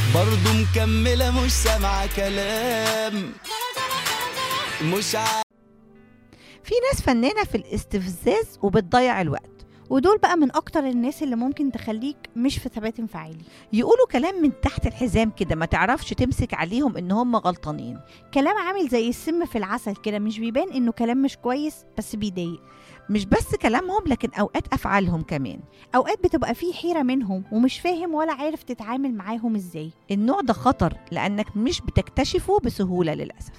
برضو مكملة مش سامعة كلام مش ع... في ناس فنانة في الاستفزاز وبتضيع الوقت ودول بقى من اكتر الناس اللي ممكن تخليك مش في ثبات انفعالي يقولوا كلام من تحت الحزام كده ما تعرفش تمسك عليهم ان هم غلطانين كلام عامل زي السم في العسل كده مش بيبان انه كلام مش كويس بس بيضايق مش بس كلامهم لكن اوقات افعالهم كمان اوقات بتبقى فيه حيرة منهم ومش فاهم ولا عارف تتعامل معاهم ازاي النوع ده خطر لانك مش بتكتشفه بسهولة للاسف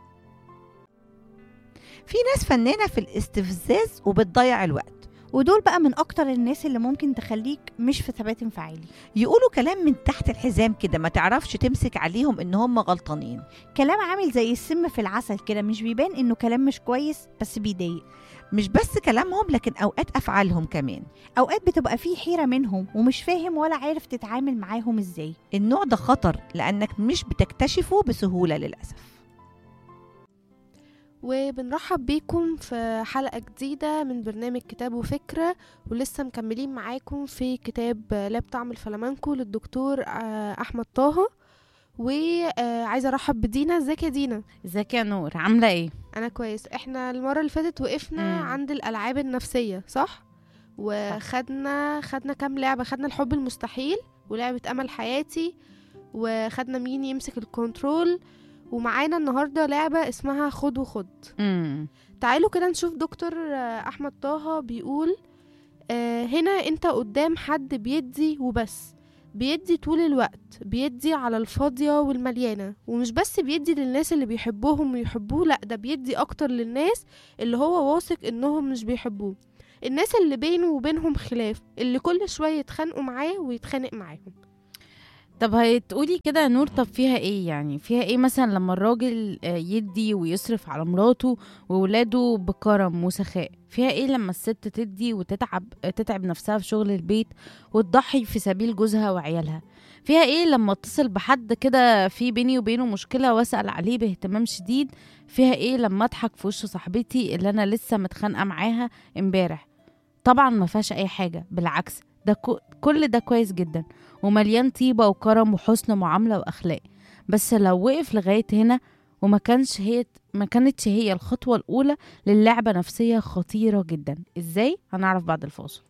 في ناس فنانة في الاستفزاز وبتضيع الوقت ودول بقى من اكتر الناس اللي ممكن تخليك مش في ثبات انفعالي يقولوا كلام من تحت الحزام كده ما تعرفش تمسك عليهم ان هم غلطانين كلام عامل زي السم في العسل كده مش بيبان انه كلام مش كويس بس بيضايق مش بس كلامهم لكن اوقات افعالهم كمان اوقات بتبقى فيه حيرة منهم ومش فاهم ولا عارف تتعامل معاهم ازاي النوع ده خطر لانك مش بتكتشفه بسهولة للاسف وبنرحب بيكم في حلقة جديدة من برنامج كتاب وفكرة ولسه مكملين معاكم في كتاب لا بطعم الفلامنكو للدكتور آه، أحمد طه وعايزة أرحب بدينا ازيك يا دينا ازيك يا نور عامله ايه أنا كويس احنا المرة اللي فاتت وقفنا مم. عند الألعاب النفسية صح؟ وخدنا خدنا كام لعبة خدنا الحب المستحيل ولعبة أمل حياتي وخدنا مين يمسك الكنترول ومعانا النهاردة لعبة اسمها خد وخد امم تعالوا كده نشوف دكتور آه، احمد طه بيقول آه، هنا انت قدام حد بيدي وبس بيدي طول الوقت بيدي على الفاضية والمليانة ومش بس بيدي للناس اللي بيحبوهم ويحبوه لأ ده بيدي أكتر للناس اللي هو واثق إنهم مش بيحبوه الناس اللي بينه وبينهم خلاف اللي كل شوية يتخانقوا معاه ويتخانق معاهم طب هتقولي كده يا نور طب فيها ايه يعني فيها ايه مثلا لما الراجل آه، يدي ويصرف على مراته وولاده بكرم وسخاء فيها ايه لما الست تدي وتتعب آه، تتعب نفسها في شغل البيت وتضحي في سبيل جوزها وعيالها فيها ايه لما اتصل بحد كده في بيني وبينه مشكله واسال عليه باهتمام شديد فيها ايه لما اضحك في وش صاحبتي اللي انا لسه متخانقه معاها امبارح طبعا ما فيهاش اي حاجه بالعكس ده كو- كل ده كويس جدا ومليان طيبة وكرم وحسن معاملة وأخلاق بس لو وقف لغاية هنا وما كانش هي ما كانتش هي الخطوة الأولى للعبة نفسية خطيرة جدا ازاي هنعرف بعد الفاصل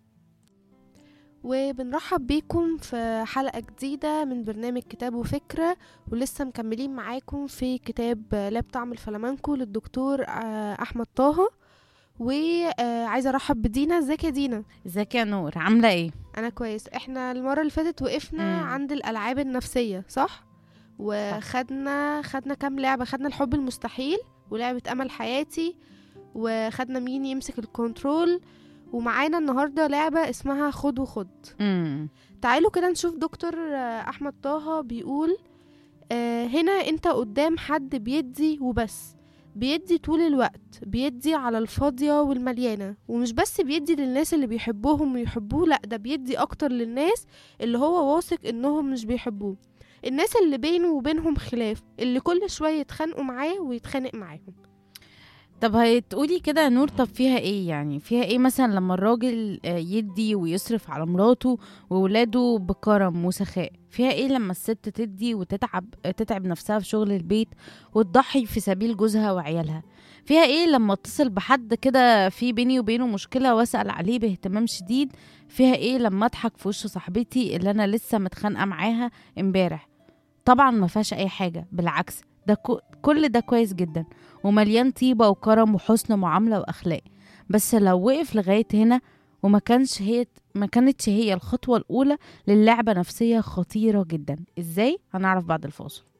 وبنرحب بيكم في حلقة جديدة من برنامج كتاب وفكرة ولسه مكملين معاكم في كتاب لا بطعم الفلامنكو للدكتور آه، أحمد طه وعايزة أرحب بدينا ازيك يا دينا ازيك يا نور عاملة ايه أنا كويس احنا المرة اللي فاتت وقفنا مم. عند الألعاب النفسية صح؟ وخدنا خدنا كام لعبة خدنا الحب المستحيل ولعبة أمل حياتي وخدنا مين يمسك الكنترول ومعانا النهاردة لعبة اسمها خد وخد امم تعالوا كده نشوف دكتور آه، احمد طه بيقول آه، هنا انت قدام حد بيدي وبس بيدي طول الوقت بيدي على الفاضية والمليانة ومش بس بيدي للناس اللي بيحبوهم ويحبوه لأ ده بيدي أكتر للناس اللي هو واثق إنهم مش بيحبوه الناس اللي بينه وبينهم خلاف اللي كل شوية يتخانقوا معاه ويتخانق معاهم طب هتقولي كده يا نور طب فيها ايه يعني فيها ايه مثلا لما الراجل آه، يدي ويصرف على مراته وولاده بكرم وسخاء فيها ايه لما الست تدي وتتعب آه، تتعب نفسها في شغل البيت وتضحي في سبيل جوزها وعيالها فيها ايه لما اتصل بحد كده في بيني وبينه مشكله واسال عليه باهتمام شديد فيها ايه لما اضحك في وش صاحبتي اللي انا لسه متخانقه معاها امبارح طبعا ما فيهاش اي حاجه بالعكس ده كو- كل ده كويس جدا ومليان طيبة وكرم وحسن معاملة وأخلاق بس لو وقف لغاية هنا وما كانش هي ما كانتش هي الخطوة الأولى للعبة نفسية خطيرة جدا ازاي هنعرف بعد الفاصل